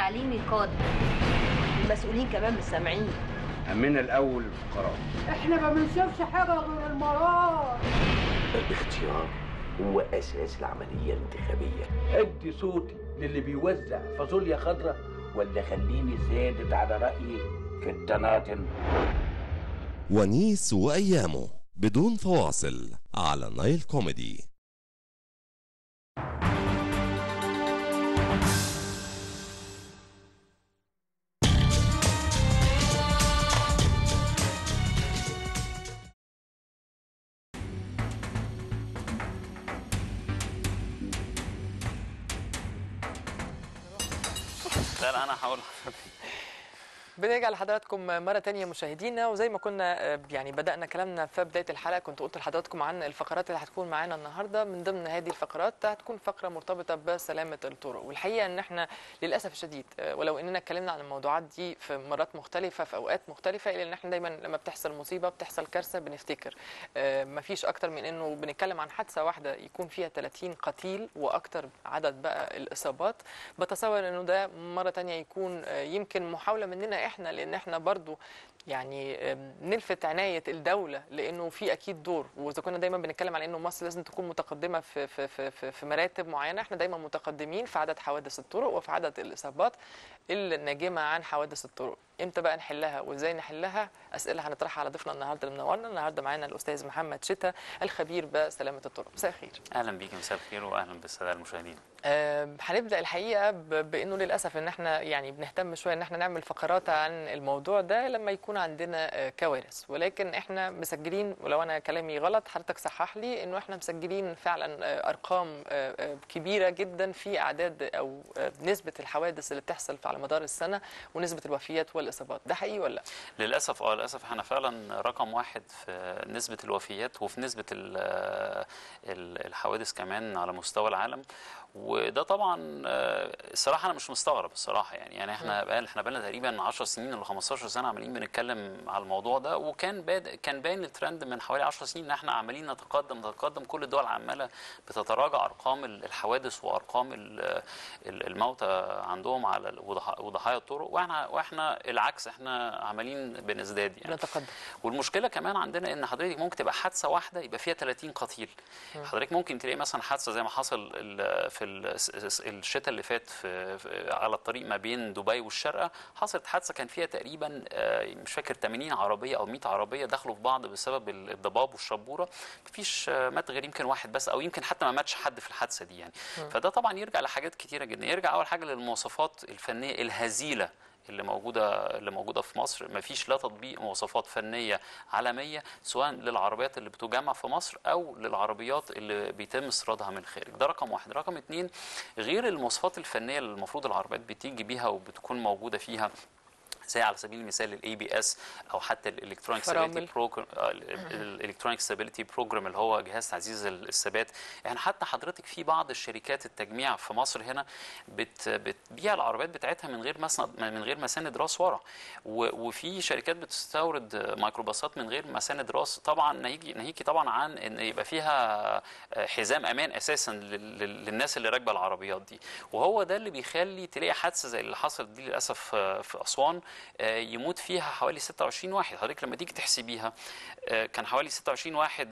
تعليمي قادم المسؤولين كمان مش سامعين أمنا الأول الفقراء احنا ما بنشوفش حاجه غير المرار الاختيار هو أساس العملية الانتخابية أدي صوتي للي بيوزع فاصوليا خضراء ولا خليني ثابت على رأيي في الطماطم ونيس وأيامه بدون فواصل على نايل كوميدي لا لا انا هقول بنرجع لحضراتكم مرة تانية مشاهدينا وزي ما كنا آه، يعني بدأنا كلامنا في بداية الحلقة كنت قلت لحضراتكم عن الفقرات اللي هتكون معانا النهاردة من ضمن هذه الفقرات هتكون فقرة مرتبطة بسلامة الطرق والحقيقة ان احنا للأسف الشديد آه، ولو اننا اتكلمنا عن الموضوعات دي في مرات مختلفة في أوقات مختلفة إلا ان احنا دايما لما بتحصل مصيبة بتحصل كارثة بنفتكر آه، مفيش أكتر من انه بنتكلم عن حادثة واحدة يكون فيها 30 قتيل وأكتر عدد بقى الإصابات بتصور انه ده مرة تانية يكون آه، يمكن محاولة مننا احنا لان احنا برضو يعني آم، نلفت عناية الدولة لأنه في أكيد دور وإذا كنا دايما بنتكلم على أنه مصر لازم تكون متقدمة في, في, في, في, في مراتب معينة احنا دايما متقدمين في عدد حوادث الطرق وفي عدد الإصابات الناجمة عن حوادث الطرق امتى بقى نحلها وازاي نحلها اسئله هنطرحها على ضيفنا النهارده اللي منورنا النهارده معانا الاستاذ محمد شتا الخبير بسلامه الطرق مساء الخير اهلا بيك مساء الخير واهلا بالساده المشاهدين آه، هنبدا الحقيقه ب- بانه للاسف ان احنا يعني بنهتم شويه ان احنا نعمل فقرات عن الموضوع ده لما يكون عندنا آه، كوارث ولكن احنا مسجلين ولو انا كلامي غلط حضرتك صحح لي انه احنا مسجلين فعلا آه، ارقام آه، آه، كبيره جدا في اعداد او آه، نسبه الحوادث اللي بتحصل على مدار السنه ونسبه الوفيات والاصابات ده حقيقي ولا لا؟ للاسف اه للاسف احنا فعلا رقم واحد في نسبه الوفيات وفي نسبه ال- ال- الحوادث كمان على مستوى العالم وده طبعا آه، الصراحه انا مش مستغرب الصراحه يعني يعني احنا بقى احنا بقالنا تقريبا 10 سنين ولا 15 سنه عمالين بنتكلم على الموضوع ده وكان باد كان باين الترند من حوالي 10 سنين ان احنا عمالين نتقدم نتقدم كل الدول عماله بتتراجع ارقام ال- الحوادث وارقام ال- ال- الموتى عندهم على ال- وضح- وضحايا الطرق واحنا واحنا العكس احنا عمالين بنزداد يعني نتقدم والمشكله كمان عندنا ان حضرتك ممكن تبقى حادثه واحده يبقى فيها 30 قتيل مم. حضرتك ممكن تلاقي مثلا حادثه زي ما حصل ال- في ال- الشتاء اللي فات في في- على الطريق ما بين دبي والشارقه حصلت حادثه كان فيها تقريبا آه، مش فاكر 80 عربيه او 100 عربيه دخلوا في بعض بسبب ال- الضباب والشبوره مفيش آه، مات غير يمكن واحد بس او يمكن حتى ما ماتش حد في الحادثه دي يعني مم. فده طبعا يرجع لحاجات كتيره جدا يرجع اول حاجه للمواصفات الفنيه الهزيله اللي موجوده اللي موجوده في مصر ما فيش لا تطبيق مواصفات فنيه عالميه سواء للعربيات اللي بتجمع في مصر او للعربيات اللي بيتم استيرادها من الخارج ده رقم واحد رقم اتنين غير المواصفات الفنيه اللي المفروض العربيات بتيجي بيها وبتكون موجوده فيها زي على سبيل المثال الاي بي اس او حتى الالكترونيك فرامل. ستابيليتي بروجرام الالكترونيك ستابيليتي بروجرام اللي هو جهاز تعزيز الثبات يعني حتى حضرتك في بعض الشركات التجميع في مصر هنا بت بتبيع العربيات بتاعتها من غير مسند من غير مساند راس ورا و- وفي شركات بتستورد ميكروباصات من غير مساند راس طبعا ناهيكي ناهيكي طبعا عن ان يبقى فيها حزام امان اساسا لل- لل- للناس اللي راكبه العربيات دي وهو ده اللي بيخلي تلاقي حادثه زي اللي حصلت دي للاسف آه، في اسوان آه، يموت فيها حوالي 26 واحد حضرتك لما تيجي تحسبيها آه، كان حوالي 26 واحد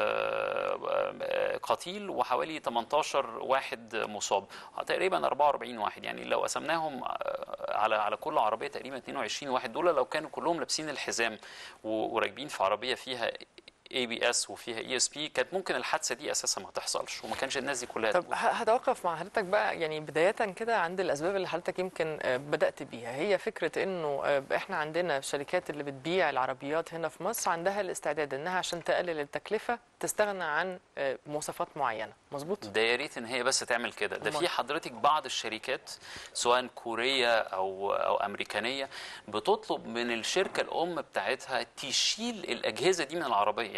آه، آه، قتيل وحوالي 18 واحد مصاب تقريبا 44 واحد يعني لو قسمناهم آه، على على كل عربيه تقريبا 22 واحد دول لو كانوا كلهم لابسين الحزام و- وراكبين في عربيه فيها اي بي اس وفيها اي اس بي كانت ممكن الحادثه دي اساسا ما تحصلش وما كانش الناس دي كلها طب تموت. ه- هتوقف مع حضرتك بقى يعني بداية كده عند الأسباب اللي حضرتك يمكن آه، بدأت بيها هي فكرة إنه آه، إحنا عندنا الشركات اللي بتبيع العربيات هنا في مصر عندها الاستعداد إنها عشان تقلل التكلفة تستغنى عن آه، مواصفات معينة مظبوط؟ ده يا ريت ان هي بس تعمل كده ده أمال. في حضرتك بعض الشركات سواء كوريه او او امريكانيه بتطلب من الشركه الام بتاعتها تشيل الاجهزه دي من العربيه يعني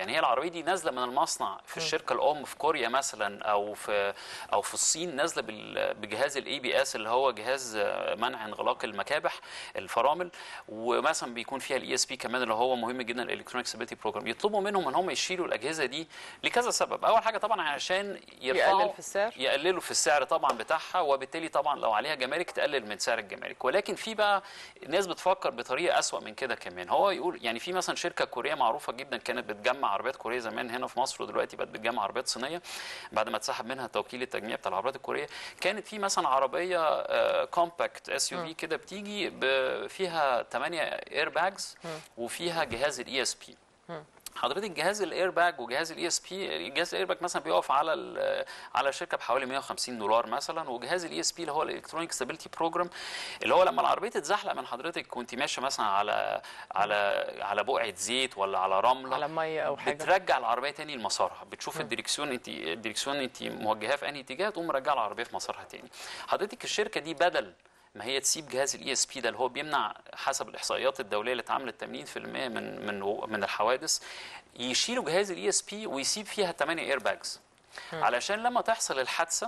يعني هي العربيه دي نازله من المصنع في الشركه الام في كوريا مثلا او في او في الصين نازله بال- بجهاز الاي بي اس اللي هو جهاز آه، منع انغلاق المكابح الفرامل ومثلا بيكون فيها الاي اس بي كمان اللي هو مهم جدا الالكترونيك ستابيليتي بروجرام يطلبوا منهم ان هم يشيلوا الاجهزه دي لكذا سبب اول حاجه طبعا عشان يرفعوا يقلل في السعر؟ يقللوا في السعر طبعا بتاعها وبالتالي طبعا لو عليها جمارك تقلل من سعر الجمارك ولكن في بقى ناس بتفكر بطريقه اسوأ من كده كمان هو يقول يعني في مثلا شركه كوريه معروفه جدا كانت بتجمع عربيات كوريه زمان هنا في مصر ودلوقتي بقت بتجمع عربيات صينيه بعد ما اتسحب منها توكيل التجميع بتاع العربيات الكوريه كانت في مثلا عربيه كومباكت اس يو في كده بتيجي ب- فيها 8 اير باجز وفيها جهاز الاي اس بي حضرتك جهاز الاير باج وجهاز الاي اس بي جهاز الاير باج مثلا بيقف على ال- على الشركه بحوالي 150 دولار مثلا وجهاز الاي اس بي اللي هو الالكترونيك ستابيليتي بروجرام اللي هو لما العربيه تتزحلق من حضرتك وانت ماشيه مثلا على على على بقعه زيت ولا على رمله على ميه او حاجه بترجع العربيه تاني لمسارها بتشوف الدريكسيون انت الدريكسيون انت موجهاه في انهي اتجاه تقوم مرجعه العربيه في مسارها تاني حضرتك الشركه دي بدل ما هي تسيب جهاز الاي اس بي ده اللي هو بيمنع حسب الاحصائيات الدوليه اللي اتعملت 80% من من من الحوادث يشيلوا جهاز الاي اس بي ويسيب فيها 8 اير باجز علشان لما تحصل الحادثه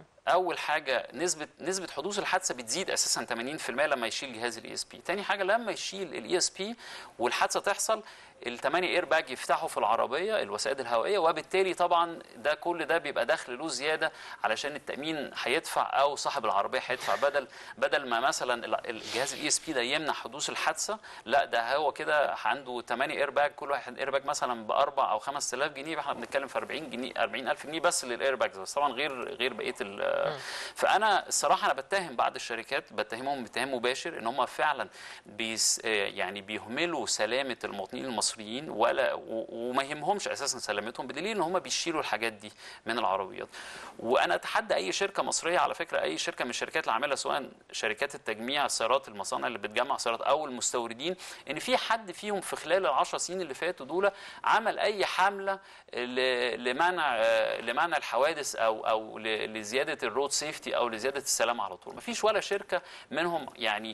اول حاجه نسبه نسبه حدوث الحادثه بتزيد اساسا 80% لما يشيل جهاز الاي اس بي تاني حاجه لما يشيل الاي اس بي والحادثه تحصل الثمانية اير باج يفتحوا في العربيه الوسائد الهوائيه وبالتالي طبعا ده كل ده بيبقى دخل له زياده علشان التامين هيدفع او صاحب العربيه هيدفع بدل بدل ما مثلا ال- الجهاز الاي اس بي ده يمنع حدوث الحادثه لا ده هو كده عنده 8 اير باج كل واحد اير باج مثلا باربع او 5000 جنيه يبقى احنا بنتكلم في 40 جنيه 40000 جنيه بس للاير باجز بس طبعا غير غير بقيه ال- فانا الصراحه انا بتهم بعض الشركات بتهمهم اتهام مباشر ان هم فعلا بيس يعني بيهملوا سلامه المواطنين المصريين ولا و- وما يهمهمش اساسا سلامتهم بدليل ان هم بيشيلوا الحاجات دي من العربيات وانا اتحدى اي شركه مصريه على فكره اي شركه من الشركات اللي عاملها سواء شركات التجميع السيارات المصانع اللي بتجمع سيارات او المستوردين ان في حد فيهم في خلال العشر سنين اللي فاتوا دول عمل اي حمله ل- لمنع آه، لمنع الحوادث او او ل- لزياده الرود سيفتي او لزياده السلامه على طول مفيش ولا شركه منهم يعني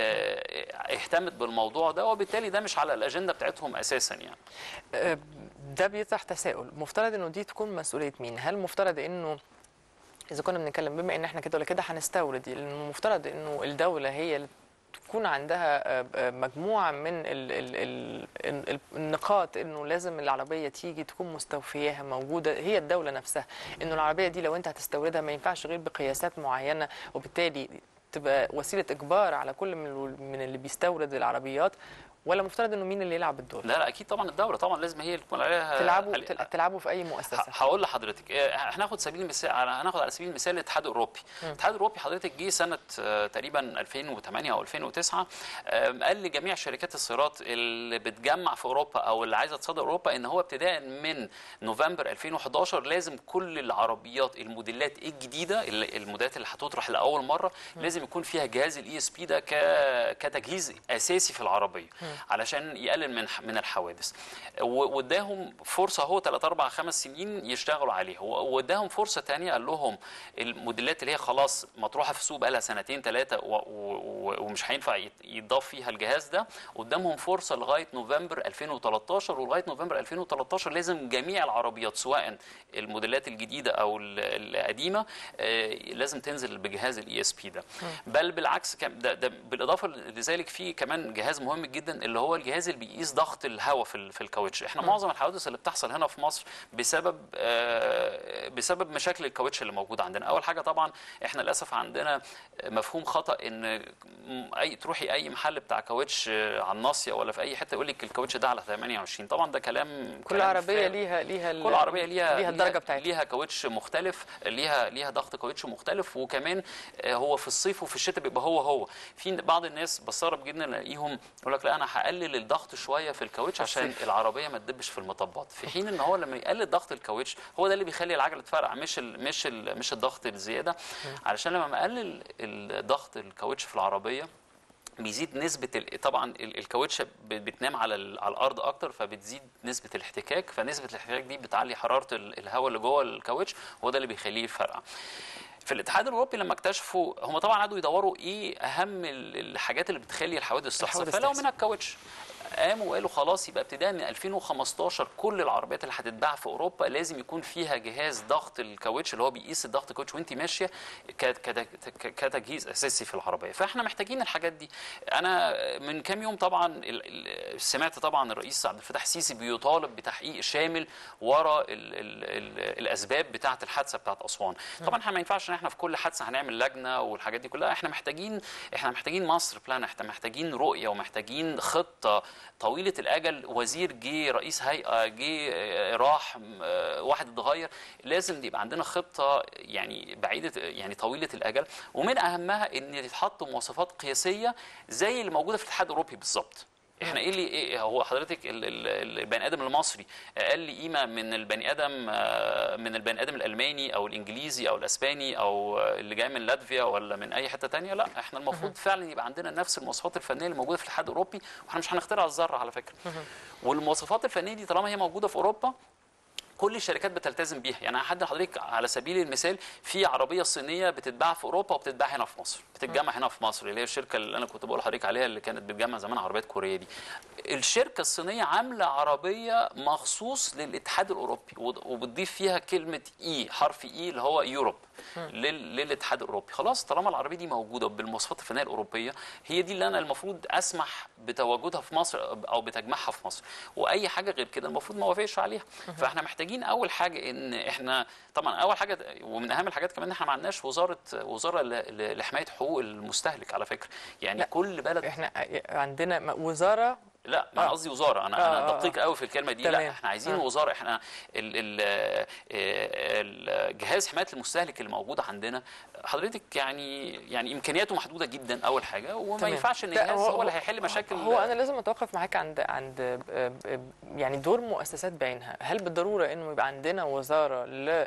آه، اهتمت بالموضوع ده وبالتالي ده مش على الاجنده بتاعتهم اساسا يعني آه، ده بيطرح تساؤل مفترض انه دي تكون مسؤوليه مين هل مفترض انه اذا كنا بنتكلم بما ان احنا كده ولا كده هنستورد لانه مفترض انه الدوله هي اللي تكون عندها آه، آه، مجموعه من ال ال ال ال النقاط انه لازم العربيه تيجي تكون مستوفياها موجوده هي الدوله نفسها انه العربيه دي لو انت هتستوردها ما ينفعش غير بقياسات معينه وبالتالي تبقى وسيله اجبار على كل من من اللي بيستورد العربيات ولا مفترض انه مين اللي يلعب الدور؟ لا لا اكيد طبعا الدوله طبعا لازم هي اللي تكون عليها تلعبوا علي- تل- تلعبوا في اي مؤسسه ه- هقول لحضرتك إيه، هناخد سبيل المثال على هناخد على سبيل المثال الاتحاد الاوروبي الاتحاد الاوروبي حضرتك جه سنه آه، تقريبا 2008 او 2009 آم، قال لجميع شركات السيارات اللي بتجمع في اوروبا او اللي عايزه تصدر اوروبا ان هو ابتداء من نوفمبر 2011 لازم كل العربيات الموديلات الجديده اللي- الموديلات اللي هتطرح لاول مره لازم يكون فيها جهاز الاي اس بي ده ك- كتجهيز اساسي في العربيه علشان يقلل من من الحوادث و- واداهم فرصه هو 3 4 5 سنين يشتغلوا عليها و- واداهم فرصه تانية قال لهم الموديلات اللي هي خلاص مطروحه في السوق بقى لها سنتين ثلاثه ومش هينفع يت- يتضاف فيها الجهاز ده قدامهم فرصه لغايه نوفمبر 2013 ولغايه نوفمبر 2013 لازم جميع العربيات سواء الموديلات الجديده او ال- القديمه آه، لازم تنزل بجهاز الاي اس بي ده بل بالعكس كم- ده, ده بالاضافه لذلك في كمان جهاز مهم جدا اللي هو الجهاز اللي بيقيس ضغط الهواء في ال- في الكاوتش احنا معظم الحوادث اللي بتحصل هنا في مصر بسبب آه، بسبب مشاكل الكاوتش اللي موجوده عندنا اول حاجه طبعا احنا للاسف عندنا مفهوم خطا ان اي تروحي اي محل بتاع كاوتش آه، على الناصيه ولا في اي حته يقول لك الكاوتش ده على 28 طبعا ده كلام كل كلام عربيه فارغ. ليها ليها ال- كل عربيه ليها ليها الدرجه بتاعتها ليها كاوتش مختلف ليها ليها ضغط كاوتش مختلف وكمان آه، هو في الصيف وفي الشتاء بيبقى هو هو في بعض الناس بستغرب جدا الاقيهم يقول لك لا انا هقلل الضغط شويه في الكاوتش عشان الصيف. العربيه ما تدبش في المطبات في حين ان هو لما يقلل ضغط الكاوتش هو ده اللي بيخلي العجله تفرقع مش ال مش ال مش الضغط الزياده علشان لما مقلل الضغط الكاوتش في العربيه بيزيد نسبة ال- طبعا ال- الكاوتشة ب- بتنام على ال- على الأرض أكتر فبتزيد نسبة الاحتكاك فنسبة الاحتكاك دي بتعلي حرارة ال- الهواء اللي جوه الكاوتش وهو ده اللي بيخليه يفرقع. في الاتحاد الاوروبي لما اكتشفوا هم طبعا قعدوا يدوروا ايه اهم ال- الحاجات اللي بتخلي الحوادث تحصل الحوادث فلو تحصل. منها الكاوتش قاموا وقالوا خلاص يبقى ابتداء من 2015 كل العربيات اللي هتتباع في اوروبا لازم يكون فيها جهاز ضغط الكاوتش اللي هو بيقيس الضغط الكاوتش وانت ماشيه ك- كت- ك- كتجهيز اساسي في العربيه فاحنا محتاجين الحاجات دي انا من كام يوم طبعا ال- ال- سمعت طبعا الرئيس عبد الفتاح السيسي بيطالب بتحقيق شامل ورا ال ال ال الاسباب بتاعه الحادثه بتاعه اسوان طبعا احنا ما ينفعش ان احنا في كل حادثه هنعمل لجنه والحاجات دي كلها احنا محتاجين احنا محتاجين مصر بلان احنا محتاجين رؤيه ومحتاجين خطه طويله الاجل وزير جه رئيس هيئه جه آه، راح آه، واحد اتغير لازم يبقى عندنا خطه يعني بعيده يعني طويله الاجل ومن اهمها ان يتحط مواصفات قياسيه زي اللي موجوده في الاتحاد الاوروبي بالظبط احنا ايه اللي إيه هو حضرتك ال- ال- البني ادم المصري اقل قيمه من البني ادم آه، من البني ادم الالماني او الانجليزي او الاسباني او آه، اللي جاي من لاتفيا ولا من اي حته تانية لا احنا المفروض فعلا يبقى عندنا نفس المواصفات الفنيه اللي موجوده في الاتحاد الاوروبي واحنا مش هنخترع الذره على فكره والمواصفات الفنيه دي طالما هي موجوده في اوروبا كل الشركات بتلتزم بيها يعني حد حضرتك على سبيل المثال في عربيه صينيه بتتباع في اوروبا وبتتباع هنا في مصر بتتجمع هنا في مصر اللي هي الشركه اللي انا كنت بقول لحضرتك عليها اللي كانت بتجمع زمان عربيات كوريه دي الشركه الصينيه عامله عربيه مخصوص للاتحاد الاوروبي وض- وبتضيف فيها كلمه اي حرف اي اللي هو يوروب لل- للاتحاد الاوروبي خلاص طالما العربيه دي موجوده بالمواصفات الفنيه الاوروبيه هي دي اللي انا المفروض اسمح بتواجدها في مصر او بتجمعها في مصر واي حاجه غير كده المفروض ما وافقش عليها فاحنا محتاجين اول حاجه ان احنا طبعا اول حاجه ومن اهم الحاجات كمان ان احنا ما عندناش وزاره وزاره ل- ل- لحمايه حقوق المستهلك على فكره يعني لا. كل بلد احنا عندنا م- وزاره لا ما انا آه. قصدي وزاره انا آه، انا آه، دقيق قوي في الكلمه دي تمام. لا احنا عايزين آه. وزاره احنا ال ال ال- جهاز حمايه المستهلك اللي موجود عندنا حضرتك يعني يعني امكانياته محدوده جدا اول حاجه وما تمام. ينفعش ان لا، الجهاز هو اللي هيحل مشاكل هو انا لازم اتوقف معاك عند عند آه، آه، يعني دور مؤسسات بعينها هل بالضروره انه يبقى عندنا وزاره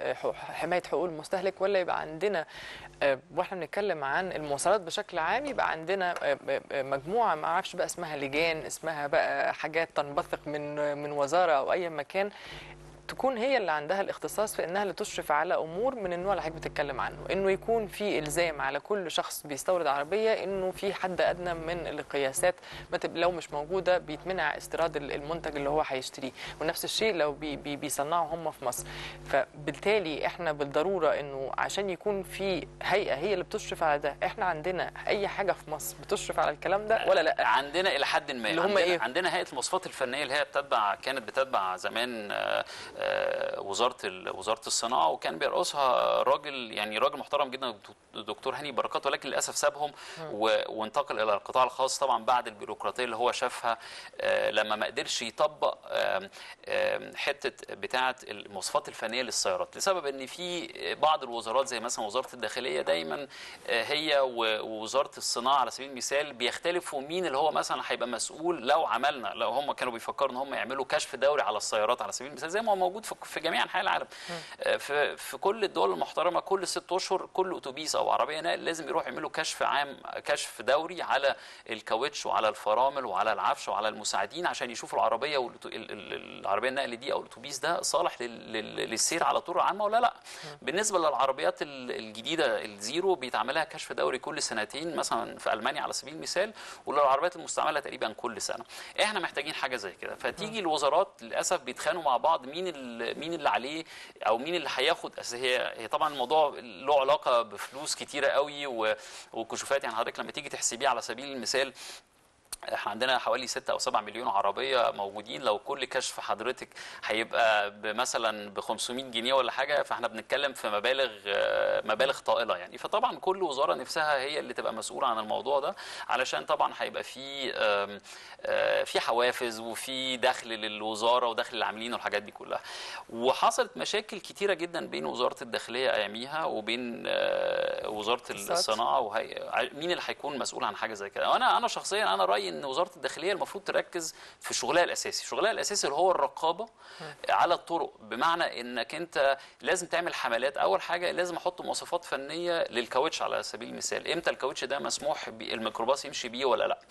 لحمايه حقوق المستهلك ولا يبقى عندنا آه، واحنا بنتكلم عن المواصلات بشكل عام يبقى عندنا آه، آه، آه، مجموعه ما اعرفش بقى اسمها لجان اسمها بقى حاجات تنبثق من من وزاره او اي مكان تكون هي اللي عندها الاختصاص في انها اللي تشرف على امور من النوع اللي حضرتك بتتكلم عنه انه يكون في الزام على كل شخص بيستورد عربيه انه في حد ادنى من القياسات ما تب- لو مش موجوده بيتمنع استيراد ال- المنتج اللي هو هيشتريه ونفس الشيء لو بي بي بيصنعوا هم في مصر فبالتالي احنا بالضروره انه عشان يكون في هيئه هي اللي بتشرف على ده احنا عندنا اي حاجه في مصر بتشرف على الكلام ده ولا لا عندنا الى حد ما اللي هم عندنا, إيه؟ عندنا هيئه المواصفات الفنيه اللي هي بتتبع كانت بتتبع زمان آه، آه، وزاره ال- وزاره الصناعه وكان بيرأسها راجل يعني راجل محترم جدا الدكتور هاني بركات ولكن للاسف سابهم و- وانتقل الى القطاع الخاص طبعا بعد البيروقراطيه اللي هو شافها آه، لما ما قدرش يطبق آم، آم، حته بتاعه المواصفات الفنيه للسيارات لسبب ان في بعض الوزارات زي مثلا وزاره الداخليه دايما آه، هي و- ووزاره الصناعه على سبيل المثال بيختلفوا مين اللي هو مثلا هيبقى مسؤول لو عملنا لو هم كانوا بيفكروا ان هم يعملوا كشف دوري على السيارات على سبيل المثال زي ما هو موجود في في جميع انحاء العالم آه، في في كل الدول المحترمه كل ست اشهر كل اتوبيس او عربيه نقل لازم يروح يعملوا كشف عام كشف دوري على الكاوتش وعلى الفرامل وعلى العفش وعلى المساعدين عشان يشوفوا العربيه والأتو- ال- ال- العربيه النقل دي او الاتوبيس ده صالح لل- لل- للسير على طرق عامه ولا لا بالنسبه للعربيات ال- الجديده الزيرو بيتعمل لها كشف دوري كل سنتين مثلا في المانيا على سبيل المثال وللعربيات المستعمله تقريبا كل سنه احنا محتاجين حاجه زي كده فتيجي الوزارات للاسف بيتخانقوا مع بعض مين ال- مين اللي عليه او مين اللي هياخد أصل هي هي طبعا الموضوع له علاقه بفلوس كتيره قوي و- وكشوفات يعني حضرتك لما تيجي تحسبيه على سبيل المثال احنا عندنا حوالي 6 او 7 مليون عربيه موجودين لو كل كشف حضرتك هيبقى مثلا ب 500 جنيه ولا حاجه فاحنا بنتكلم في مبالغ آه، مبالغ طائله يعني فطبعا كل وزاره نفسها هي اللي تبقى مسؤوله عن الموضوع ده علشان طبعا هيبقى في آم، آه، في حوافز وفي دخل للوزاره ودخل للعاملين والحاجات دي كلها وحصلت مشاكل كتيره جدا بين وزاره الداخليه اياميها وبين آه، وزاره الصناعة. الصناعه وهي مين اللي هيكون مسؤول عن حاجه زي كده انا انا شخصيا انا رايي ان وزاره الداخليه المفروض تركز في شغلها الاساسي شغلها الاساسي اللي هو الرقابه على الطرق بمعنى انك انت لازم تعمل حملات اول حاجه لازم احط مواصفات فنيه للكاوتش على سبيل المثال امتى الكاوتش ده مسموح بي- الميكروباص يمشي بيه ولا لا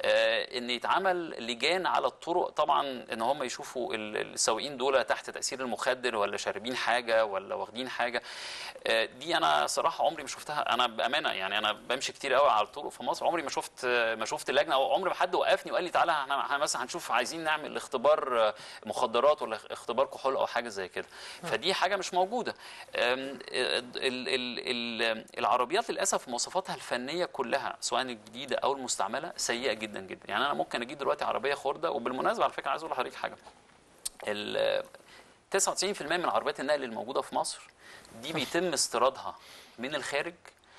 آه ان يتعمل لجان على الطرق طبعا ان هم يشوفوا ال- السواقين دول تحت تاثير المخدر ولا شاربين حاجه ولا واخدين حاجه آه دي انا صراحه عمري ما شفتها انا بامانه يعني انا بمشي كتير قوي على الطرق في مصر عمري ما شفت ما شفت لجنه او عمري عمر ما حد وقفني وقال لي تعالى احنا احنا مثلا هنشوف عايزين نعمل اختبار آه، مخدرات ولا اختبار كحول او حاجه زي كده فدي حاجه مش موجوده أم، ال- ال- ال- العربيات للاسف مواصفاتها الفنيه كلها سواء الجديده او المستعمله سيئه جدا جدا يعني انا ممكن اجيب دلوقتي عربيه خرده وبالمناسبه على فكره عايز اقول لحضرتك حاجه ال 99% من عربيات النقل الموجوده في مصر دي بيتم استيرادها من الخارج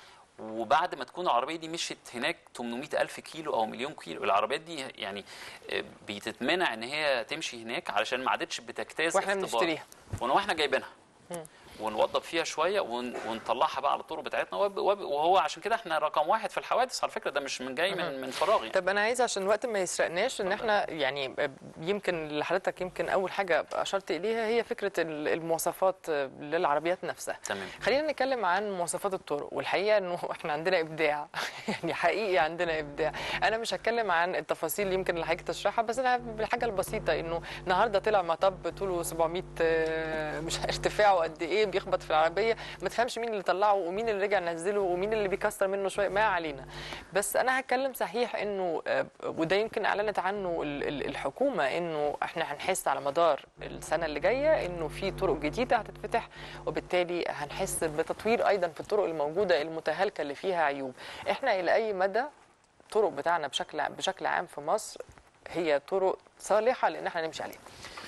وبعد ما تكون العربيه دي مشيت هناك 800 الف كيلو او مليون كيلو العربيات دي يعني آه، بتتمنع ان هي تمشي هناك علشان ما عادتش بتجتاز واحنا اختبار. بنشتريها. ون- واحنا جايبينها ونوضب فيها شويه ون- ونطلعها بقى على الطرق بتاعتنا وب- وب- وهو عشان كده احنا رقم واحد في الحوادث على فكره ده مش من جاي من من فراغ يعني طب انا عايز عشان الوقت ما يسرقناش ان احنا يعني يمكن اللي حضرتك يمكن اول حاجه اشرت اليها هي فكره ال- المواصفات للعربيات نفسها تمام خلينا نتكلم عن مواصفات الطرق والحقيقه انه احنا عندنا ابداع يعني حقيقي عندنا ابداع انا مش هتكلم عن التفاصيل اللي يمكن اللي حضرتك تشرحها بس انا بالحاجه البسيطه انه النهارده طلع مطب طوله 700 آه، مش ارتفاعه قد ايه بيخبط في العربيه ما تفهمش مين اللي طلعه ومين اللي رجع نزله ومين اللي بيكسر منه شويه ما علينا بس انا هتكلم صحيح انه آه، وده يمكن اعلنت عنه ال- ال- الحكومه انه احنا هنحس على مدار السنه اللي جايه انه في طرق جديده هتتفتح وبالتالي هنحس بتطوير ايضا في الطرق الموجوده المتهالكه اللي فيها عيوب احنا الى اي مدى الطرق بتاعنا بشكل بشكل عام في مصر هي طرق صالحه لان احنا نمشي عليها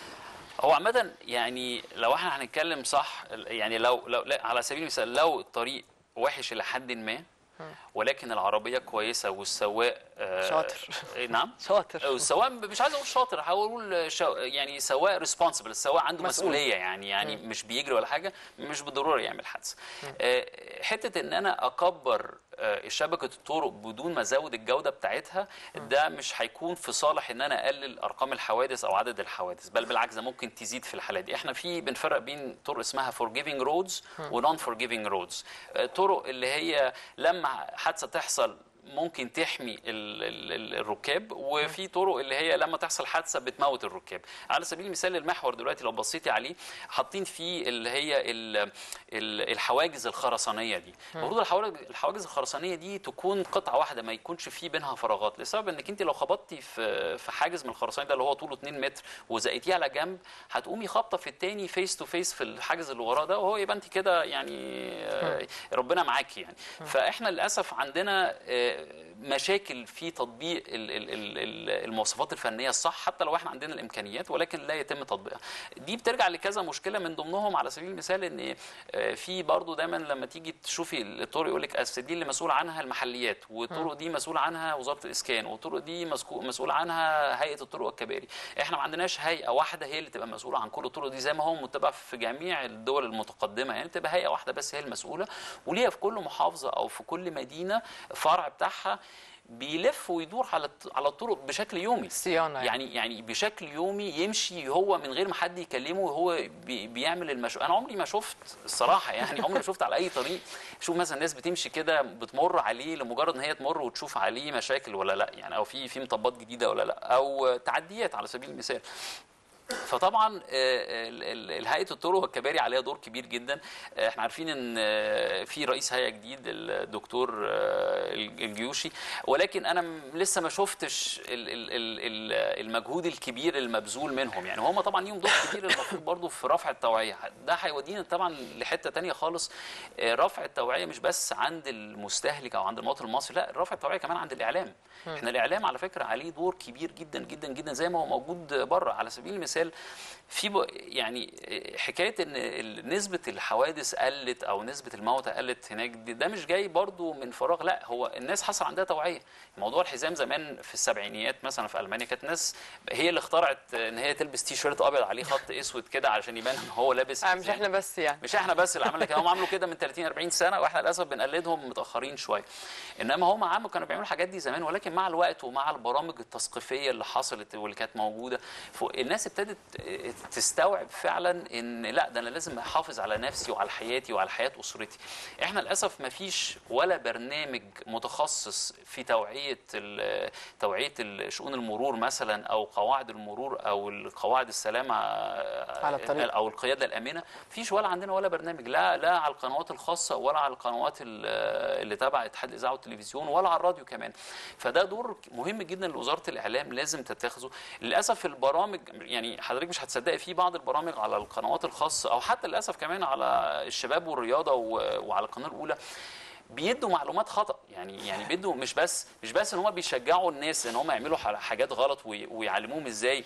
هو عامة يعني لو احنا هنتكلم صح يعني لو لو لا على سبيل المثال لو الطريق وحش إلى حد ما ولكن العربية كويسة والسواق آه، شاطر. إيه، نعم شاطر السواق مش عايز اقول شاطر هقول شو يعني سواق ريسبونسبل السواق عنده مسؤول. مسؤوليه يعني يعني مش بيجري ولا حاجه مش بالضروره يعمل حادث آه، حته ان انا اكبر آه، شبكه الطرق بدون ما ازود الجوده بتاعتها ده مش هيكون في صالح ان انا اقلل ارقام الحوادث او عدد الحوادث بل بالعكس ده ممكن تزيد في الحالات دي احنا في بنفرق بين طرق اسمها forgiving roads ونون forgiving roads آه، طرق اللي هي لما حادثه تحصل ممكن تحمي ال- ال- ال- الركاب وفي طرق اللي هي لما تحصل حادثه بتموت الركاب على سبيل المثال المحور دلوقتي لو بصيتي عليه حاطين فيه اللي هي ال- ال- الحواجز الخرسانيه دي المفروض الحواجز الحواجز الخرسانيه دي تكون قطعه واحده ما يكونش فيه بينها فراغات لسبب انك انت لو خبطتي في في حاجز من الخرسانيه ده اللي هو طوله 2 متر وزقيتيه على جنب هتقومي خابطه في التاني فيس تو فيس في الحاجز اللي وراه ده وهو يبقى انت كده يعني آه، ربنا معاكي يعني فاحنا للاسف عندنا آه، مشاكل في تطبيق ال- ال- ال- ال- المواصفات الفنيه الصح حتى لو احنا عندنا الامكانيات ولكن لا يتم تطبيقها دي بترجع لكذا مشكله من ضمنهم على سبيل المثال ان آه، في برضو دايما لما تيجي تشوفي الطرق يقول لك أصل دي اللي مسؤول عنها المحليات والطرق دي مسؤول عنها وزاره الاسكان والطرق دي مسكو- مسؤول عنها هيئه الطرق والكباري احنا ما عندناش هيئه واحده هي اللي تبقى مسؤوله عن كل الطرق دي زي ما هو متبع في جميع الدول المتقدمه يعني تبقى هيئه واحده بس هي المسؤوله وليها في كل محافظه او في كل مدينه فرع بتاعها بيلف ويدور على الط- على الطرق بشكل يومي صيانه يعني. يعني يعني بشكل يومي يمشي هو من غير ما حد يكلمه وهو بي بيعمل المشروع انا عمري ما شفت الصراحه يعني عمري ما شفت على اي طريق شوف مثلا الناس بتمشي كده بتمر عليه لمجرد ان هي تمر وتشوف عليه مشاكل ولا لا يعني او في في مطبات جديده ولا لا او تعديات على سبيل المثال فطبعا آه، ال- ال- الهيئه الطرق والكباري عليها دور كبير جدا آه، احنا عارفين ان آه، في رئيس هيئه جديد الدكتور آه، الجيوشي ولكن انا م- لسه ما شفتش ال- ال- ال- ال- المجهود الكبير المبذول منهم يعني هم طبعا ليهم دور كبير المفروض برضو في رفع التوعيه ده هيودينا طبعا لحته تانية خالص آه، رفع التوعيه مش بس عند المستهلك او عند المواطن المصري لا رفع التوعيه كمان عند الاعلام احنا الاعلام على فكره عليه دور كبير جدا جدا جدا زي ما هو موجود بره على سبيل المثال في ب- يعني حكايه ان ال- نسبه الحوادث قلت او نسبه الموتى قلت هناك دي- ده مش جاي برضو من فراغ لا هو الناس حصل عندها توعيه موضوع الحزام زمان في السبعينيات مثلا في المانيا كانت الناس هي اللي اخترعت ان هي تلبس تي شيرت ابيض عليه خط اسود كده علشان يبان ان هو لابس آه مش حزام. احنا بس يعني مش احنا بس اللي عملنا كده هم عملوا كده من 30 40 سنه واحنا للاسف بنقلدهم متاخرين شويه انما هم عملوا كانوا بيعملوا الحاجات دي زمان ولكن مع الوقت ومع البرامج التثقيفيه اللي حصلت واللي كانت موجوده ف- الناس ابتدت ابتدت تستوعب فعلا ان لا ده انا لازم احافظ على نفسي وعلى حياتي وعلى حياه اسرتي احنا للاسف ما فيش ولا برنامج متخصص في توعيه ال- توعيه ال- شؤون المرور مثلا او قواعد المرور او قواعد السلامه على الطريق. او القياده الامنه فيش ولا عندنا ولا برنامج لا لا على القنوات الخاصه ولا على القنوات ال- اللي تبع اتحاد الاذاعه والتلفزيون ولا على الراديو كمان فده دور مهم جدا لوزاره الاعلام لازم تتخذه للاسف البرامج يعني حضرتك مش هتصدقي في بعض البرامج على القنوات الخاصه او حتى للاسف كمان على الشباب والرياضه و- وعلى القناه الاولى بيدوا معلومات خطا يعني يعني بيدوا مش بس مش بس ان هم بيشجعوا الناس ان هم يعملوا ح- حاجات غلط وي- ويعلموهم ازاي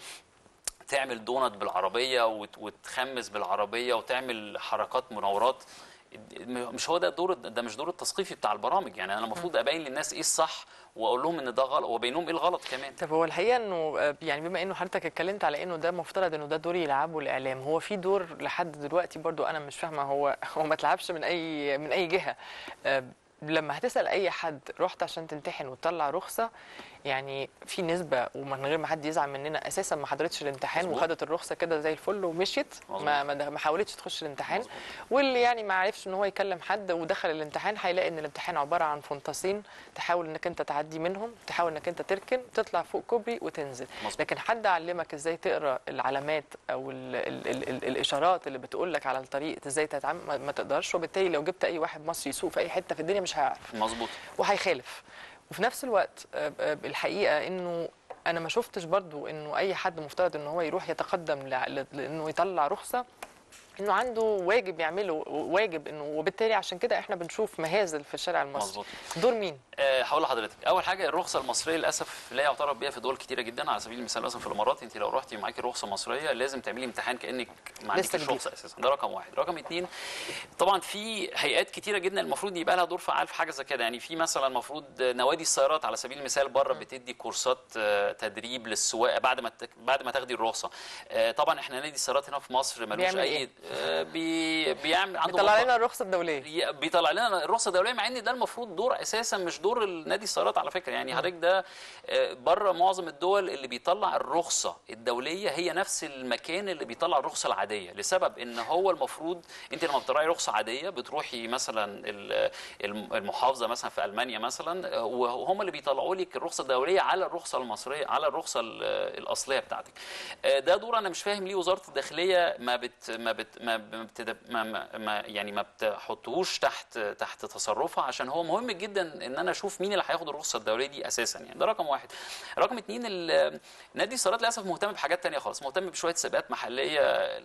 تعمل دونت بالعربيه وت- وتخمس بالعربيه وتعمل حركات مناورات مش هو ده دور ده مش دور التثقيفي بتاع البرامج يعني انا المفروض ابين للناس ايه الصح واقول لهم ان ده غلط وابين لهم ايه الغلط كمان طب هو الحقيقه انه آه، يعني بما انه حضرتك اتكلمت على انه ده مفترض انه ده دور يلعبه الاعلام هو في دور لحد دلوقتي برضو انا مش فاهمه هو هو ما اتلعبش من اي من اي جهه آه، لما هتسال اي حد رحت عشان تمتحن وتطلع رخصه يعني في نسبه ومن غير ما حد يزعل مننا اساسا ما حضرتش الامتحان مظبوط. وخدت الرخصه كده زي الفل ومشيت مظبوط. ما ما ما حاولتش تخش الامتحان مظبوط. واللي يعني ما عرفش ان هو يكلم حد ودخل الامتحان هيلاقي ان الامتحان عباره عن فنطاسين تحاول انك انت تعدي منهم تحاول انك انت تركن تطلع فوق كوبري وتنزل مظبوط. لكن حد علمك ازاي تقرا العلامات او ال ال ال ال الاشارات اللي بتقول لك على الطريق ازاي تتعامل ما- ما تقدرش وبالتالي لو جبت اي واحد مصري يسوق في اي حته في الدنيا مش هيعرف مظبوط وهيخالف وفي نفس الوقت آه، آه، الحقيقه انه انا ما شفتش برضو انه اي حد مفترض ان هو يروح يتقدم لع- ل- لانه يطلع رخصه انه عنده واجب يعمله واجب انه وبالتالي عشان كده احنا بنشوف مهازل في الشارع المصري مظبوط. دور مين أه هقول لحضرتك اول حاجه الرخصه المصريه للاسف لا يعترف بها في دول كتيره جدا على سبيل المثال مثلا في الامارات انت لو رحتي معاكي رخصه مصريه لازم تعملي امتحان كانك ما عندكيش جديد. رخصه اساسا ده رقم واحد رقم اتنين طبعا في هيئات كتيره جدا المفروض يبقى لها دور فعال في حاجه زي كده يعني في مثلا المفروض نوادي السيارات على سبيل المثال بره بتدي كورسات آه، تدريب للسواقه بعد ما تك- بعد ما تاخدي الرخصه آه، طبعا احنا نادي السيارات هنا في مصر ملوش بيعمل اي إيه؟ آه، بي بيعمل عنده يطلع مطبخ. لنا الرخصه الدوليه ي- بيطلع لنا الرخصه الدوليه مع ان ده المفروض دور اساسا مش دور النادي السيارات على فكره يعني حضرتك ده آه، بره معظم الدول اللي بيطلع الرخصه الدوليه هي نفس المكان اللي بيطلع الرخصه العاديه لسبب ان هو المفروض انت لما بتطلعي رخصه عاديه بتروحي مثلا ال- الم- المحافظه مثلا في المانيا مثلا آه، وهم اللي بيطلعوا لك الرخصه الدوليه على الرخصه المصريه على الرخصه ال- الاصليه بتاعتك آه، ده دور انا مش فاهم ليه وزاره الداخليه ما بت ما بت ما ما, بتد- ما, ما, ما يعني ما بتحطهوش تحت تحت تصرفها عشان هو مهم جدا ان انا اشوف مين اللي هياخد الرخصه الدوليه دي اساسا يعني ده رقم واحد رقم اتنين ال- نادي السيارات للاسف مهتم بحاجات تانية خالص مهتم بشويه سباقات محليه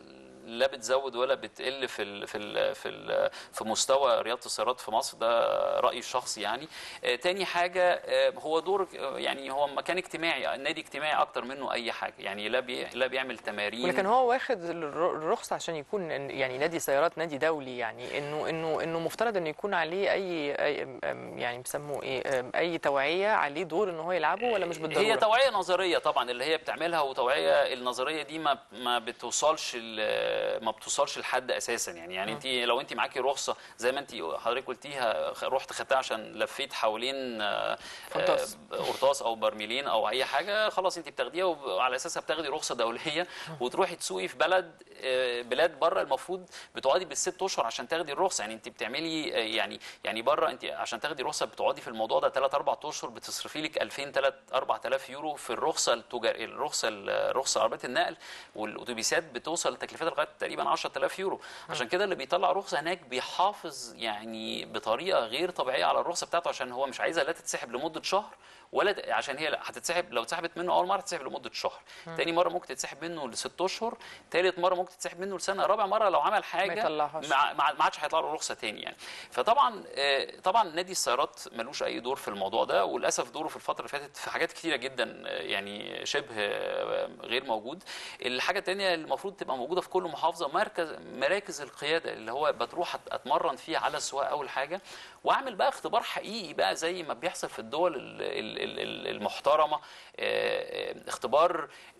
لا بتزود ولا بتقل في ال في ال في ال في مستوى رياضه السيارات في مصر ده رايي الشخصي يعني آه، تاني حاجه آه، هو دور آه، يعني هو مكان اجتماعي النادي اجتماعي اكتر منه اي حاجه يعني لا بي لا بيعمل تمارين ولكن هو واخد الر- الرخصه عشان يكون إن- يعني نادي سيارات نادي دولي يعني انه انه انه مفترض انه يكون عليه اي, أي أم- يعني بيسموه ايه أم، اي توعيه عليه دور ان هو يلعبه ولا مش بالضروره هي توعيه نظريه طبعا اللي هي بتعملها وتوعيه النظريه دي ما ما بتوصلش ال- ما بتوصلش لحد اساسا يعني يعني انت لو انت معاكي رخصه زي ما انت حضرتك قلتيها خ- رحت خدتها عشان لفيت حوالين آه، قرطاس. آه، قرطاس او برميلين او اي حاجه خلاص انت بتاخديها وعلى اساسها بتاخدي رخصه دوليه وتروحي تسوقي في بلد آه، بلاد بره المفروض بتقعدي بالست اشهر عشان تاخدي الرخصه يعني انت بتعملي آه، يعني يعني بره انت عشان تاخدي رخصه بتقعدي في الموضوع ده 3 4 اشهر بتصرفي لك 2000 3 4000 يورو في الرخصه التجاريه الرخصه الرخصه عربيات النقل والاتوبيسات بتوصل تكلفتها لغايه تقريبا 10000 يورو عشان كده اللي بيطلع رخصه هناك بيحافظ يعني بطريقه غير طبيعيه على الرخصه بتاعته عشان هو مش عايزها لا تتسحب لمده شهر ولا ت- عشان هي لا هتتسحب لو اتسحبت منه اول مره تتسحب لمده شهر تاني مره ممكن تتسحب منه لست اشهر تالت مره ممكن تتسحب منه لسنه رابع مره لو عمل حاجه يطلعهاش. مع ما ما عادش هيطلع له رخصه تاني يعني فطبعا آه، طبعا نادي السيارات ملوش اي دور في الموضوع ده وللاسف دوره في الفتره اللي فاتت في حاجات كتيره جدا آه، يعني شبه آه، غير موجود الحاجه الثانيه المفروض تبقى موجوده في كل محافظه مركز مراكز القياده اللي هو بتروح أت- اتمرن فيها على السواقه اول حاجه واعمل بقى اختبار حقيقي بقى زي ما بيحصل في الدول ال- ال- ال- ال- المحترمه آه، آه، اختبار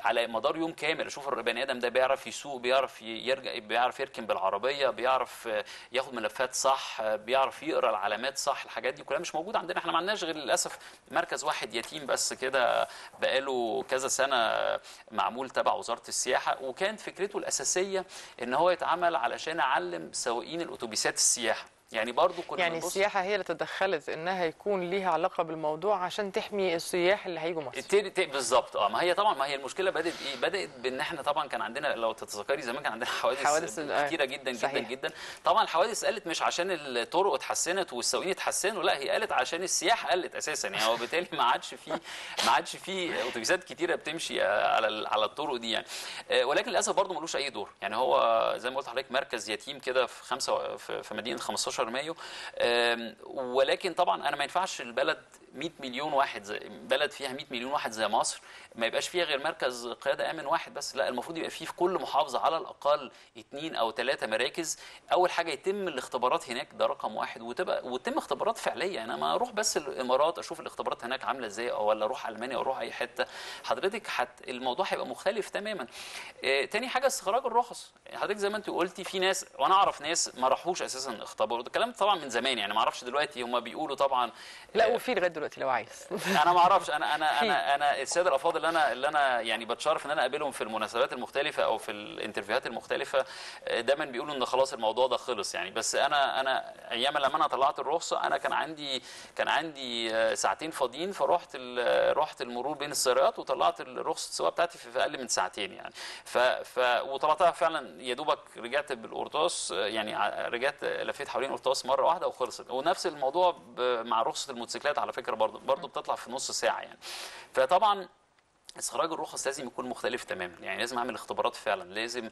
على مدار يوم كامل اشوف البني ادم ده بيعرف يسوق بيعرف ي- يرجع بيعرف يركن بالعربيه بيعرف آه، ياخد ملفات صح آه، بيعرف يقرا العلامات صح الحاجات دي كلها مش موجوده عندنا احنا ما عندناش غير للاسف مركز واحد يتيم بس كده بقاله كذا سنه معمول تبع وزاره السياحه وكانت فكرته الاساسيه ان هو يتعمل علشان اعلم سواقين الاتوبيسات السياحه يعني برضو كنا يعني بنبص- السياحه هي اللي تدخلت انها يكون ليها علاقه بالموضوع عشان تحمي السياح اللي هيجوا مصر التاني تاني بالظبط اه ما هي طبعا ما هي المشكله بدات ايه بدات بان احنا طبعا كان عندنا لو تتذكري زمان كان عندنا حوادث, حوادث ال- آه. كتيره جدا جدا صحيح. جدا طبعا الحوادث قلت مش عشان الطرق اتحسنت والسواقين اتحسنوا لا هي قلت عشان السياحه قلت اساسا يعني هو بالتالي ما عادش في ما عادش في اتوبيسات كتيره بتمشي آه، على ال- على الطرق دي يعني آه، ولكن للاسف برضه ملوش اي دور يعني هو زي ما قلت لحضرتك مركز يتيم كده في خمسة في في مدينه 15 مايو آم، ولكن طبعا انا ما ينفعش البلد 100 مليون واحد زي بلد فيها 100 مليون واحد زي مصر ما يبقاش فيها غير مركز قياده امن واحد بس لا المفروض يبقى فيه في كل محافظه على الاقل اثنين او ثلاثه مراكز اول حاجه يتم الاختبارات هناك ده رقم واحد وتبقى وتتم اختبارات فعليه انا ما اروح بس الامارات اشوف الاختبارات هناك عامله ازاي او ولا اروح المانيا او اروح اي حته حضرتك حت الموضوع هيبقى مختلف تماما آه، تاني حاجه استخراج الرخص حضرتك زي ما انت قلتي في ناس وانا اعرف ناس ما راحوش اساسا اختبروا ده الكلام طبعا من زمان يعني ما اعرفش دلوقتي هم بيقولوا طبعا لا آه، وفي لغايه دلوقتي لو عايز انا ما اعرفش انا انا في. انا انا الساده الافاضل اللي انا اللي انا يعني بتشرف ان انا اقابلهم في المناسبات المختلفه او في الانترفيوهات المختلفه آه، دايما بيقولوا ان خلاص الموضوع ده خلص يعني بس انا انا ايام لما انا طلعت الرخصه انا كان عندي كان عندي آه، ساعتين فاضيين فرحت ال- رحت المرور بين السيارات وطلعت الرخصه السواقه بتاعتي في في اقل من ساعتين يعني ف, ف وطلعتها فعلا يا دوبك رجعت بالقرطاس آه، يعني ع- رجعت آه، لفيت حوالين القرطاس مره واحده وخلصت ونفس الموضوع ب- مع رخصه الموتوسيكلات على فكره برضه برضه بتطلع في نص ساعه يعني فطبعا استخراج الرخص لازم يكون مختلف تماما يعني لازم اعمل اختبارات فعلا لازم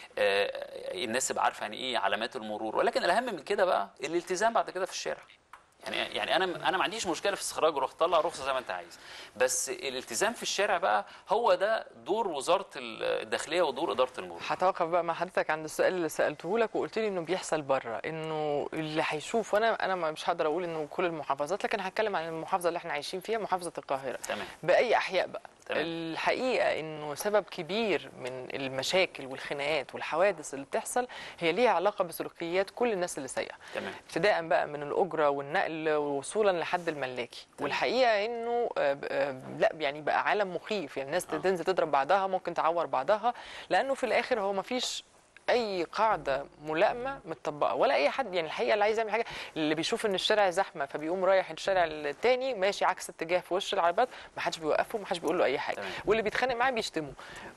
آه، الناس تبقى عارفه يعني ايه علامات المرور ولكن الاهم من كده بقى الالتزام بعد كده في الشارع يعني يعني انا انا ما عنديش مشكله في استخراج رخصه طلع رخصه زي ما انت عايز بس الالتزام في الشارع بقى هو ده دور وزاره الداخليه ودور اداره المرور هتوقف بقى مع حضرتك عند السؤال اللي سالته لك وقلت لي انه بيحصل بره انه اللي هيشوف وانا انا مش هقدر اقول انه كل المحافظات لكن هتكلم عن المحافظه اللي احنا عايشين فيها محافظه القاهره تمام باي احياء بقى تمام. الحقيقه انه سبب كبير من المشاكل والخناقات والحوادث اللي بتحصل هي ليها علاقه بسلوكيات كل الناس اللي سايقه تمام ابتداء بقى من الاجره والنقل ووصولا لحد الملاكي والحقيقه انه آه، آه، لا يعني بقى عالم مخيف يعني الناس آه. تنزل تضرب بعضها ممكن تعور بعضها لانه في الاخر هو ما فيش اي قاعده ملائمه متطبقه ولا اي حد يعني الحقيقه اللي عايز يعمل حاجه اللي بيشوف ان الشارع زحمه فبيقوم رايح الشارع التاني ماشي عكس اتجاه في وش العربيات ما حدش بيوقفه ما حدش بيقول له اي حاجه تمام. واللي بيتخانق معاه بيشتمه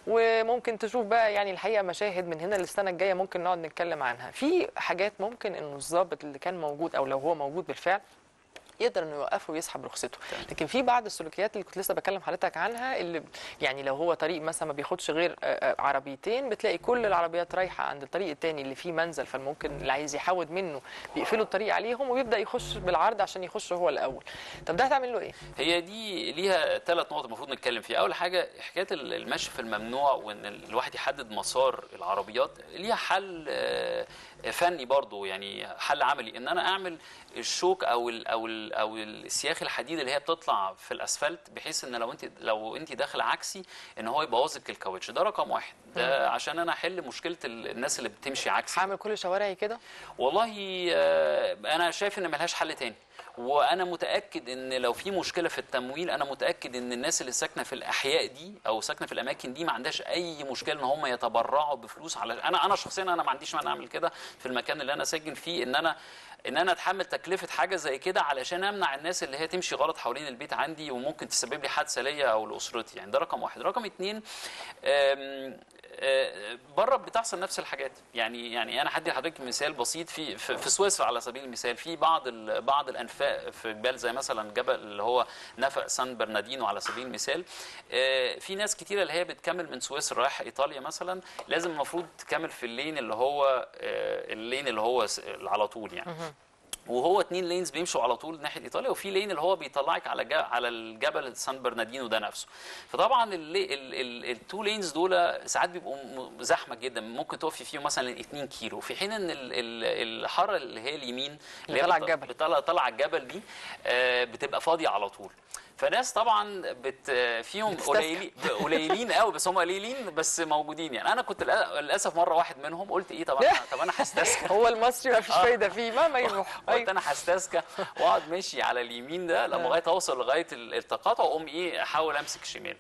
وممكن تشوف بقى يعني الحقيقه مشاهد من هنا للسنه الجايه ممكن نقعد نتكلم عنها في حاجات ممكن انه الضابط اللي كان موجود او لو هو موجود بالفعل يقدر انه يوقفه ويسحب رخصته لكن في بعض السلوكيات اللي كنت لسه بكلم حضرتك عنها اللي يعني لو هو طريق مثلا ما بياخدش غير آه، آه، عربيتين بتلاقي كل العربيات رايحه عند الطريق التاني اللي فيه منزل فممكن اللي عايز يحود منه بيقفلوا الطريق عليهم ويبدا يخش بالعرض عشان يخش هو الاول طب ده هتعمل له ايه هي دي ليها ثلاث نقط المفروض نتكلم فيها اول حاجه حكايه المشي في الممنوع وان الواحد يحدد مسار العربيات ليها حل آه، فني برضو يعني حل عملي ان انا اعمل الشوك او ال او ال او السياخ الحديد اللي هي بتطلع في الاسفلت بحيث ان لو انت لو انت داخله عكسي ان هو يبوظ لك الكاوتش ده رقم واحد ده عشان انا احل مشكله ال- الناس اللي بتمشي عكسي هعمل كل شوارعي كده والله آه، انا شايف ان ملهاش حل تاني وانا متاكد ان لو في مشكله في التمويل انا متاكد ان الناس اللي ساكنه في الاحياء دي او ساكنه في الاماكن دي ما عندهاش اي مشكله ان هم يتبرعوا بفلوس على انا انا شخصيا انا ما عنديش مانع اعمل كده في المكان اللي انا ساكن فيه ان انا ان انا اتحمل تكلفه حاجه زي كده علشان امنع الناس اللي هي تمشي غلط حوالين البيت عندي وممكن تسبب لي حادثه ليا او لاسرتي يعني ده رقم واحد رقم اتنين آم، آه، بره بتحصل نفس الحاجات يعني يعني انا هدي لحضرتك مثال بسيط في في في سويسرا على سبيل المثال في بعض ال- بعض الانفاق في جبال زي مثلا جبل اللي هو نفق سان برناردينو على سبيل المثال آه، في ناس كتيره اللي هي بتكمل من سويسرا رايحه ايطاليا مثلا لازم المفروض تكمل في اللين اللي هو آه، اللين اللي هو س- على طول يعني وهو اتنين لينز بيمشوا على طول ناحيه ايطاليا وفي لين اللي هو بيطلعك على جا على الجبل سان برناردينو ده نفسه فطبعا التو لينز دول ساعات بيبقوا م- زحمه جدا ممكن تقفي فيهم مثلا 2 كيلو في حين ان ال- ال- الحاره اللي هي اليمين اللي هي طالعة بت- الجبل. بتطلع طالعه الجبل دي آه، بتبقى فاضيه على طول فناس طبعا بت فيهم بتستسكى. قليلين قليلين قوي بس هم قليلين بس موجودين يعني انا كنت للأ- للاسف مره واحد منهم قلت ايه طب انا طب انا هستسكى هو المصري ما فيش آه. فايده فيه مهما يروح قلت أيوة. انا هستسكى واقعد ماشي على اليمين ده لما لغايه اوصل لغايه ال- التقاطع واقوم ايه احاول امسك شمال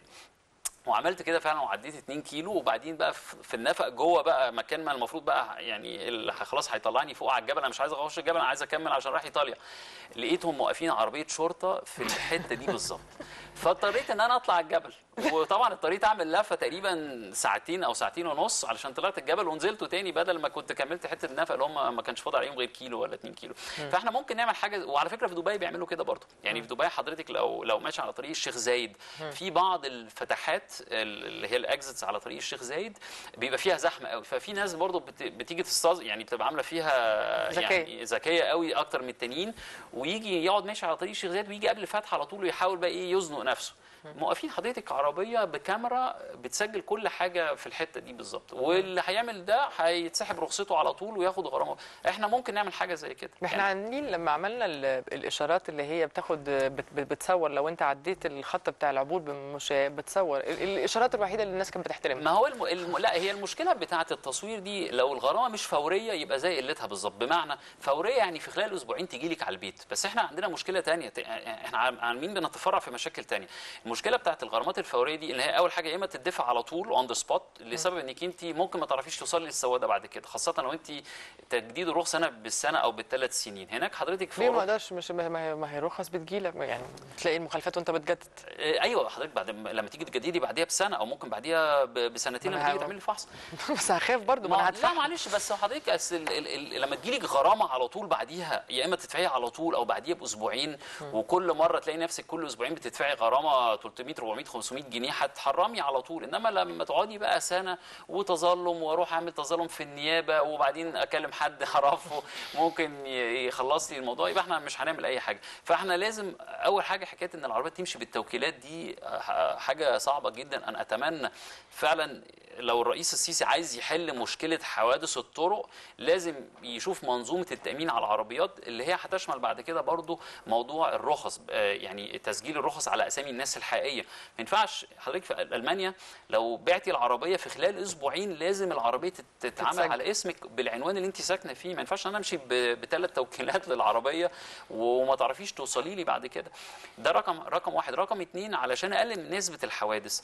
وعملت كده فعلا وعديت 2 كيلو وبعدين بقى في في النفق جوه بقى مكان ما المفروض بقى يعني اللي خلاص هيطلعني فوق على الجبل انا مش عايز اخش الجبل انا عايز اكمل عشان رايح ايطاليا لقيتهم موقفين عربيه شرطه في الحته دي بالظبط فاضطريت ان انا اطلع الجبل وطبعا اضطريت اعمل لفه تقريبا ساعتين او ساعتين ونص علشان طلعت الجبل ونزلته تاني بدل ما كنت كملت حته النفق اللي هم ما كانش فاضل عليهم غير كيلو ولا 2 كيلو فاحنا ممكن نعمل حاجه وعلى فكره في دبي بيعملوا كده برضه يعني في دبي حضرتك لو لو ماشي على طريق الشيخ زايد في بعض الفتحات اللي هي الاكزتس على طريق الشيخ زايد بيبقى فيها زحمه قوي ففي ناس برضه بت- بتيجي تستاذ يعني بتبقى عامله فيها ذكية. يعني ذكيه قوي اكتر من التانيين ويجي يقعد ماشي على طريق الشيخ زايد ويجي قبل الفتح على طول ويحاول بقى ايه يزنق نفسه موقفين حضرتك عربيه بكاميرا بتسجل كل حاجه في الحته دي بالظبط واللي هيعمل ده هيتسحب رخصته على طول وياخد غرامه احنا ممكن نعمل حاجه زي كده احنا عاملين لما عملنا ال- الاشارات اللي هي بتاخد بت- بت- بتصور لو انت عديت الخط بتاع العبور بمش بتصور ال- الاشارات الوحيده اللي الناس كانت بتحترمها ما هو الم... الم... لا هي المشكله بتاعه التصوير دي لو الغرامه مش فوريه يبقى زي قلتها بالظبط بمعنى فوريه يعني في خلال اسبوعين تجي لك على البيت بس احنا عندنا مشكله تانية ت- احنا عام- عاملين بنتفرع في مشاكل تانية المشكله بتاعه الغرامات الفوريه دي اللي هي اول حاجه يا اما تدفع على طول اون ذا سبوت لسبب انك انت ممكن ما تعرفيش توصلي للسواده بعد كده خاصه لو انت تجديد الرخصه هنا بالسنه او بالثلاث سنين هناك حضرتك في ليه ما أوروبا- اقدرش مش ما ما هي, ما هي رخص بتجيلك يعني تلاقي المخالفات وانت بتجدد آه، ايوه حضرتك بعد ما- لما تيجي تجددي بعديها بسنه او ممكن بعديها ب- بسنتين ما لما أنا تيجي هو- تعملي فحص بس هخاف برضو ما انا لا هدفع معلش بس حضرتك أصل ال- ال- ال- لما تجيلك غرامه على طول بعديها يا اما تدفعيها على طول او بعديها باسبوعين وكل مره تلاقي نفسك كل اسبوعين بتدفعي غرامه 300 400 500 جنيه هتحرمي على طول انما لما تقعدي بقى سنه وتظلم واروح اعمل تظلم في النيابه وبعدين اكلم حد اعرفه ممكن ي- يخلص لي الموضوع يبقى احنا مش هنعمل اي حاجه فاحنا لازم اول حاجه حكايه ان العربيه تمشي بالتوكيلات دي ح- حاجه صعبه جدا انا اتمنى فعلا لو الرئيس السيسي عايز يحل مشكله حوادث الطرق لازم يشوف منظومه التامين على العربيات اللي هي هتشمل بعد كده برضو موضوع الرخص آه، يعني تسجيل الرخص على اسامي الناس الحقيقيه ما ينفعش حضرتك في المانيا لو بعتي العربيه في خلال اسبوعين لازم العربيه تت- تتعمل تتسجل. على اسمك بالعنوان اللي انت ساكنه فيه ما ينفعش انا امشي بثلاث توكيلات للعربيه وما تعرفيش توصلي لي بعد كده ده رقم رقم واحد رقم اتنين علشان اقلل من نسبه الحوادث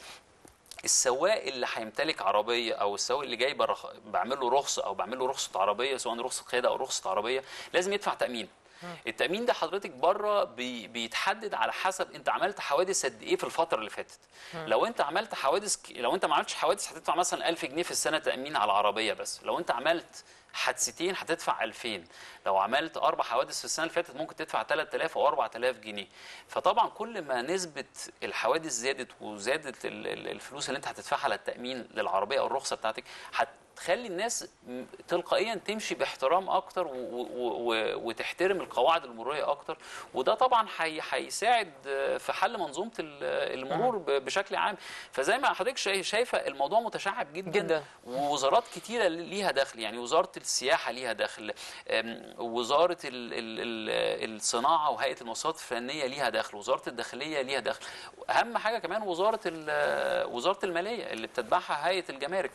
السواق اللي هيمتلك عربيه او السواق اللي جاي برخ... بعمل له رخصه او بعمل له رخصه عربيه سواء رخصه قياده او رخصه عربيه لازم يدفع تامين التامين ده حضرتك بره بي... بيتحدد على حسب انت عملت حوادث قد ايه في الفتره اللي فاتت لو انت عملت حوادث ك... لو انت ما عملتش حوادث هتدفع مثلا 1000 جنيه في السنه تامين على العربيه بس لو انت عملت حادثتين هتدفع 2000 لو عملت اربع حوادث في السنه اللي فاتت ممكن تدفع 3000 او 4000 جنيه فطبعا كل ما نسبه الحوادث زادت وزادت ال- ال- الفلوس اللي انت هتدفعها للتامين للعربيه او الرخصه بتاعتك هتخلي الناس م- تلقائيا تمشي باحترام اكتر و- و- و- وتحترم القواعد المروريه اكتر وده طبعا هي- هيساعد في حل منظومه ال- المرور ب- بشكل عام فزي ما حضرتك شايف- شايفه الموضوع متشعب جدا, جداً. ووزارات كتيره ليها دخل يعني وزاره السياحه ليها دخل أم، وزاره ال ال ال الصناعه وهيئه المواصفات الفنيه ليها دخل وزاره الداخليه ليها دخل اهم حاجه كمان وزاره ال- وزاره الماليه اللي بتتبعها هيئه الجمارك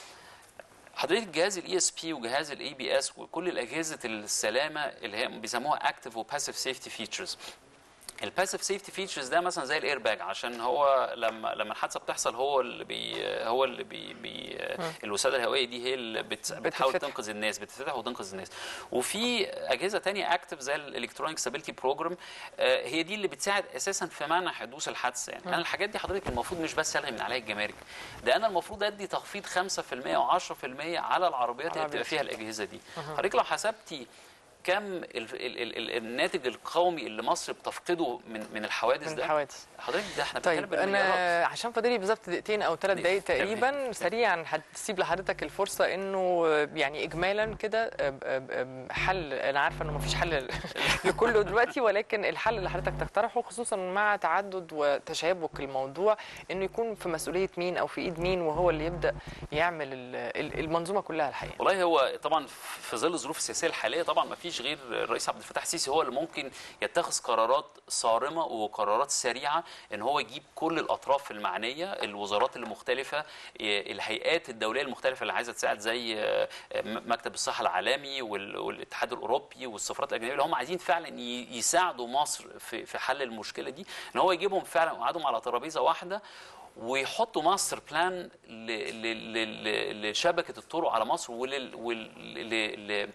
حضرتك جهاز الاي اس بي وجهاز الاي بي اس وكل الاجهزه السلامه اللي هي بيسموها اكتف وباسيف سيفتي فيتشرز الباسيف سيفتي فيتشرز ده مثلا زي الاير باج عشان هو لما لما الحادثه بتحصل هو اللي بي هو اللي بي, بي الوساده الهوائيه دي هي اللي بت بتحاول بتتفتح. تنقذ الناس بتفتح وتنقذ الناس وفي اجهزه تانية اكتف زي الالكترونيك ستابيليتي بروجرام هي دي اللي بتساعد اساسا في منع حدوث الحادثه يعني انا الحاجات دي حضرتك المفروض مش بس الغي من عليها الجمارك ده انا المفروض ادي تخفيض 5% و10% على العربيات اللي بتبقى فيها الاجهزه دي حضرتك لو حسبتي كم ال ال ال ال الناتج القومي اللي مصر بتفقده من من الحوادث من ده الحوادث حضرتك ده احنا طيب بنتكلم بالمليارات. انا عشان فاضلي بالظبط دقيقتين او ثلاث دقائق تمام. تقريبا سريعا هتسيب لحضرتك الفرصه انه يعني اجمالا كده أم- أم- أم حل انا عارفه انه مفيش حل لكله دلوقتي ولكن الحل اللي حضرتك تقترحه خصوصا مع تعدد وتشابك الموضوع انه يكون في مسؤوليه مين او في ايد مين وهو اللي يبدا يعمل ال- ال- المنظومه كلها الحقيقه والله هو طبعا في ظل الظروف السياسيه الحاليه طبعا ما فيش فيش غير الرئيس عبد الفتاح السيسي هو اللي ممكن يتخذ قرارات صارمه وقرارات سريعه ان هو يجيب كل الاطراف المعنيه الوزارات المختلفه الهيئات الدوليه المختلفه اللي عايزه تساعد زي آه، مكتب الصحه العالمي وال- والاتحاد الاوروبي والسفارات الاجنبيه اللي هم عايزين فعلا ي- يساعدوا مصر في في حل المشكله دي ان هو يجيبهم فعلا ويقعدهم على ترابيزه واحده ويحطوا ماستر بلان ل- ل- ل- لشبكه الطرق على مصر ولل ول- ل- ل-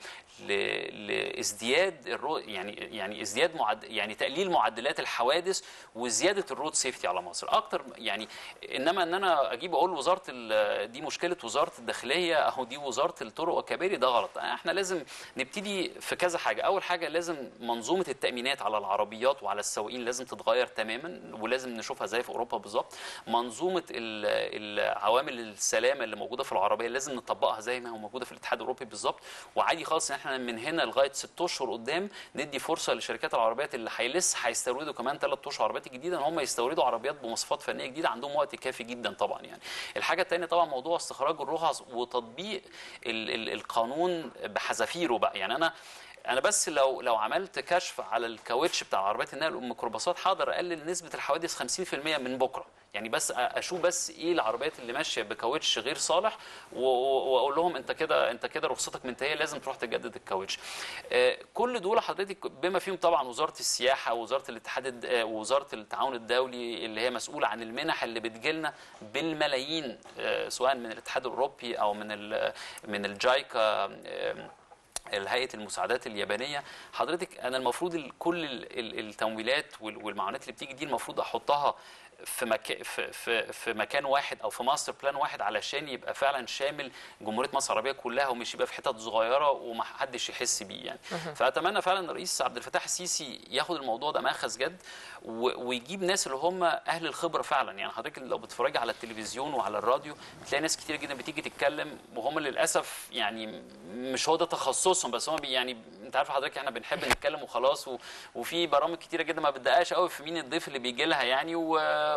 ل- لازدياد الرو يعني يعني ازدياد معد يعني تقليل معدلات الحوادث وزياده الرود سيفتي على مصر اكتر يعني انما ان انا اجيب اقول وزاره ال- دي مشكله وزاره الداخليه او دي وزاره الطرق والكباري ده غلط احنا لازم نبتدي في كذا حاجه اول حاجه لازم منظومه التامينات على العربيات وعلى السواقين لازم تتغير تماما ولازم نشوفها زي في اوروبا بالظبط منظومه ال- العوامل السلامه اللي موجوده في العربيه لازم نطبقها زي ما هو موجوده في الاتحاد الاوروبي بالظبط وعادي خالص ان احنا من هنا لغايه ست اشهر قدام ندي فرصه لشركات العربيات اللي هيلس هيستوردوا كمان ثلاث اشهر عربيات جديده ان هم يستوردوا عربيات بمواصفات فنيه جديده عندهم وقت كافي جدا طبعا يعني الحاجه الثانيه طبعا موضوع استخراج الرخص وتطبيق ال- ال- القانون بحذافيره بقى يعني انا انا بس لو لو عملت كشف على الكاوتش بتاع عربيات النقل والميكروباصات هقدر اقلل نسبه الحوادث 50% من بكره يعني بس اشوف بس ايه العربيات اللي ماشيه بكاوتش غير صالح و- و- واقول لهم انت كده انت كده رخصتك منتهيه لازم تروح تجدد الكاوتش آه، كل دول حضرتك بما فيهم طبعا وزاره السياحه ووزاره الاتحاد الد- آه، ووزاره التعاون الدولي اللي هي مسؤوله عن المنح اللي بتجيلنا بالملايين آه، سواء من الاتحاد الاوروبي او من ال- من الجايكا آه، الهيئه المساعدات اليابانيه حضرتك انا المفروض ال- كل ال- ال- التمويلات وال- والمعونات اللي بتيجي دي المفروض احطها في مكان في, في, في مكان واحد او في ماستر بلان واحد علشان يبقى فعلا شامل جمهوريه مصر العربيه كلها ومش يبقى في حتت صغيره ومحدش يحس بيه يعني فاتمنى فعلا الرئيس عبد الفتاح السيسي ياخد الموضوع ده ماخذ جد و- ويجيب ناس اللي هم اهل الخبره فعلا يعني حضرتك لو بتتفرجي على التلفزيون وعلى الراديو بتلاقي ناس كتير جدا بتيجي تتكلم وهم للاسف يعني مش هو ده تخصصهم بس هم بي يعني انت عارف حضرتك احنا بنحب نتكلم وخلاص و... وفي برامج كتيره جدا ما بتدققش قوي في مين الضيف اللي بيجي لها يعني و...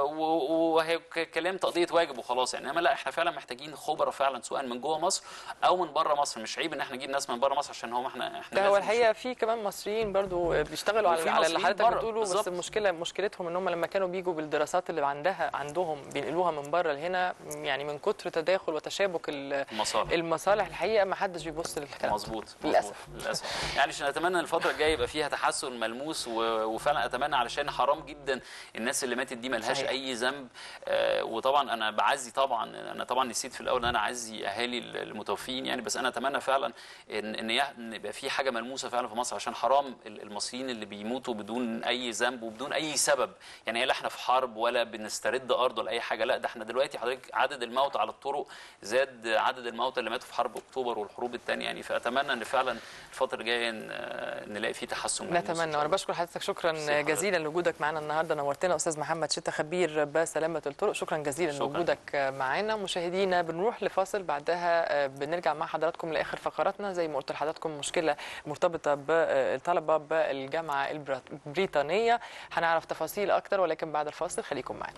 و... وهي ك- كلام تقضيه واجب وخلاص يعني انما لا احنا فعلا محتاجين خبراء فعلا سواء من جوه مصر او من بره مصر مش عيب ان احنا نجيب ناس من بره مصر عشان هم احنا احنا ده هو لازم الحقيقه في كمان مصريين برضو بيشتغلوا على وفي على اللي مصريين حضرتك بره، بتقوله بس بالظبط. المشكله مشكلتهم ان هم لما كانوا بيجوا بالدراسات اللي عندها عندهم بينقلوها من بره لهنا يعني من كتر تداخل وتشابك ال- مصالح المصالح الحقيقه ما حدش بيبص للكلام ده. مظبوط للأسف. مظبوط، للاسف يعني عشان اتمنى ان الفتره الجايه يبقى فيها تحسن ملموس و- وفعلا اتمنى علشان حرام جدا الناس اللي ماتت دي ملهاش صحيح. اي ذنب آه، وطبعا انا بعزي طبعا انا طبعا نسيت في الاول ان انا اعزي اهالي المتوفين يعني بس انا اتمنى فعلا ان ان يح- إن يبقى في حاجه ملموسه فعلا في مصر عشان حرام ال- المصريين اللي بيموتوا بدون اي ذنب وبدون اي سبب يعني هي لا احنا في حرب ولا بنسترد ارض ولا اي حاجه لا ده احنا دلوقتي حضرتك عدد الموت على الطرق زاد عدد الموتى اللي ماتوا في حرب اكتوبر والحروب الثانيه يعني فاتمنى ان فعلا الفتره الجايه ن- نلاقي فيه تحسن ملموس إن نتمنى شاء وانا الله. بشكر حضرتك شكرا ميرسي جزيلا لوجودك معنا النهارده نورتنا استاذ محمد شتا خبير بسلامه الطرق شكرا جزيلا شكراً. لوجودك معانا مشاهدينا بنروح لفاصل بعدها بنرجع مع حضراتكم لاخر فقراتنا زي ما قلت لحضراتكم مشكله مرتبطه بالطلبه بالجامعه البريطانيه هنعرف تفاصيل اكتر ولكن بعد الفاصل خليكم معنا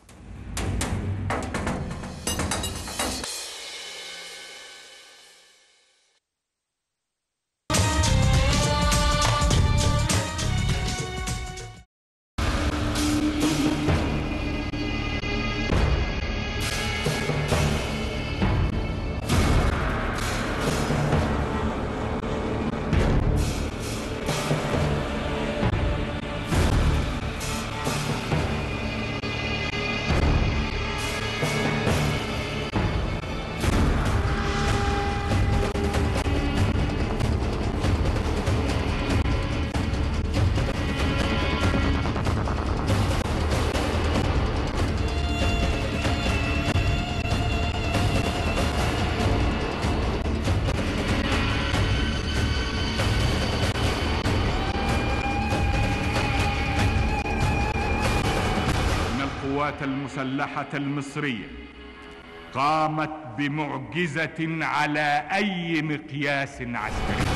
إن القوات المسلحة المصرية قامت بمعجزة على أي مقياس عسكري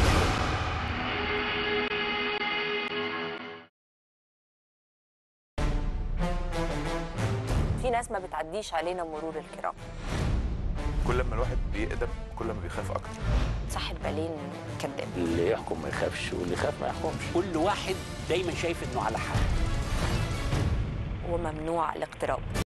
في ناس ما بتعديش علينا مرور الكرام كل ما الواحد بيقدم كل ما بيخاف اكتر صاحب بالين كذاب اللي يحكم ما يخافش واللي يخاف ما يحكمش كل واحد دايما شايف انه على حق وممنوع الاقتراب